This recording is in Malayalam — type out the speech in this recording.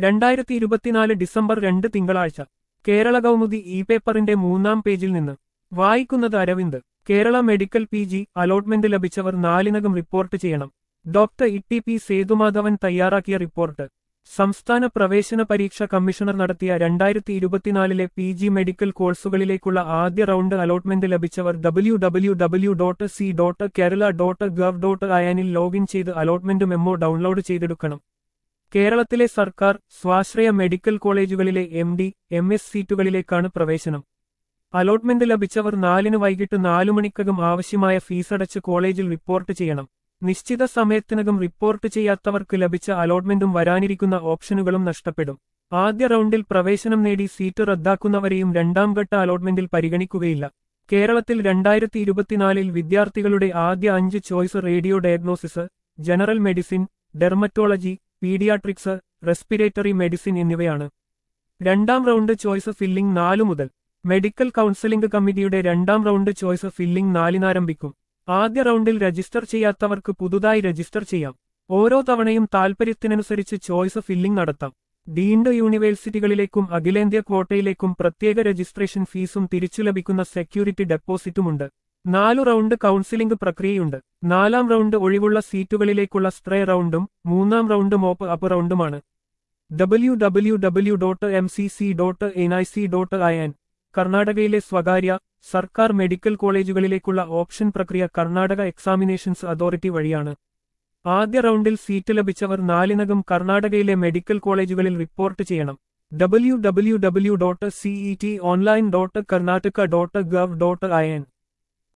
രണ്ടായിരത്തി ഇരുപത്തിനാല് ഡിസംബർ രണ്ട് തിങ്കളാഴ്ച കേരള കൗമുദി ഇ പേപ്പറിന്റെ മൂന്നാം പേജിൽ നിന്ന് വായിക്കുന്നത് Aravind Kerala medical P G allotment ലഭിച്ചവർ നാലിനകം റിപ്പോർട്ട് ചെയ്യണം doctor E T P Sethumadhavan തയ്യാറാക്കിയ റിപ്പോർട്ട് സംസ്ഥാന പ്രവേശന പരീക്ഷ കമ്മീഷണർ നടത്തിയ രണ്ടായിരത്തി ഇരുപത്തിനാലിലെ പി ജി മെഡിക്കൽ കോഴ്സുകളിലേക്കുള്ള ആദ്യ റൗണ്ട് അലോട്ട്മെന്റ് ലഭിച്ചവർ W W W dot C dot Kerala dot gov dot അയനിൽ ലോഗിൻ ചെയ്ത് അലോട്ട്മെന്റ് മെമ്മോ ഡൗൺലോഡ് ചെയ്തെടുക്കണം കേരളത്തിലെ സർക്കാർ സ്വാശ്രയ മെഡിക്കൽ കോളേജുകളിലെ എം ഡി എം എസ് സീറ്റുകളിലേക്കാണ് പ്രവേശനം അലോട്ട്മെന്റ് ലഭിച്ചവർ നാലിന് വൈകിട്ട് നാലു മണിക്കകം ആവശ്യമായ ഫീസടച്ച് കോളേജിൽ റിപ്പോർട്ട് ചെയ്യണം നിശ്ചിത സമയത്തിനകം റിപ്പോർട്ട് ചെയ്യാത്തവർക്ക് ലഭിച്ച അലോട്ട്മെന്റും വരാനിരിക്കുന്ന ഓപ്ഷനുകളും നഷ്ടപ്പെടും ആദ്യ റൗണ്ടിൽ പ്രവേശനം നേടി സീറ്റ് റദ്ദാക്കുന്നവരെയും രണ്ടാം ഘട്ട അലോട്ട്മെന്റിൽ പരിഗണിക്കുകയില്ല കേരളത്തിൽ രണ്ടായിരത്തി ഇരുപത്തിനാലിൽ വിദ്യാർത്ഥികളുടെ ആദ്യ അഞ്ച് choice radio diagnosis general medicine dermatology paediatrics respiratory medicine എന്നിവയാണ് രണ്ടാം റൗണ്ട് ചോയ്സ് ഫില്ലിംഗ് നാലു മുതൽ മെഡിക്കൽ കൗൺസിലിംഗ് കമ്മിറ്റിയുടെ രണ്ടാം റൗണ്ട് ചോയ്സ് ഫില്ലിംഗ് നാലിനാരംഭിക്കും ആദ്യ റൗണ്ടിൽ രജിസ്റ്റർ ചെയ്യാത്തവർക്ക് പുതുതായി രജിസ്റ്റർ ചെയ്യാം ഓരോ തവണയും താൽപര്യത്തിനനുസരിച്ച് ചോയ്സ് ഫില്ലിംഗ് നടത്താം ഡീൻഡ് യൂണിവേഴ്സിറ്റികളിലേക്കും അഖിലേന്ത്യാ ക്വോട്ടയിലേക്കും പ്രത്യേക രജിസ്ട്രേഷൻ ഫീസും തിരിച്ചു ലഭിക്കുന്ന സെക്യൂരിറ്റി ഡെപ്പോസിറ്റുമുണ്ട് നാലു റൗണ്ട് കൗൺസിലിംഗ് പ്രക്രിയയുണ്ട് നാലാം റൗണ്ട് ഒഴിവുള്ള സീറ്റുകളിലേക്കുള്ള സ്ട്രേ റൗണ്ടും മൂന്നാം റൗണ്ട് മോപ്പ് അപ്പ് റൗണ്ടുമാണ് W W W dot M C C dot N I C dot I N കർണാടകയിലെ സ്വകാര്യ സർക്കാർ മെഡിക്കൽ കോളേജുകളിലേക്കുള്ള ഓപ്ഷൻ പ്രക്രിയ കർണാടക എക്സാമിനേഷൻസ് അതോറിറ്റി വഴിയാണ് ആദ്യ റൗണ്ടിൽ സീറ്റ് ലഭിച്ചവർ നാലിനകം കർണാടകയിലെ മെഡിക്കൽ കോളേജുകളിൽ റിപ്പോർട്ട് ചെയ്യണം W W W dot CE T online dot Karnataka dot gov dot I N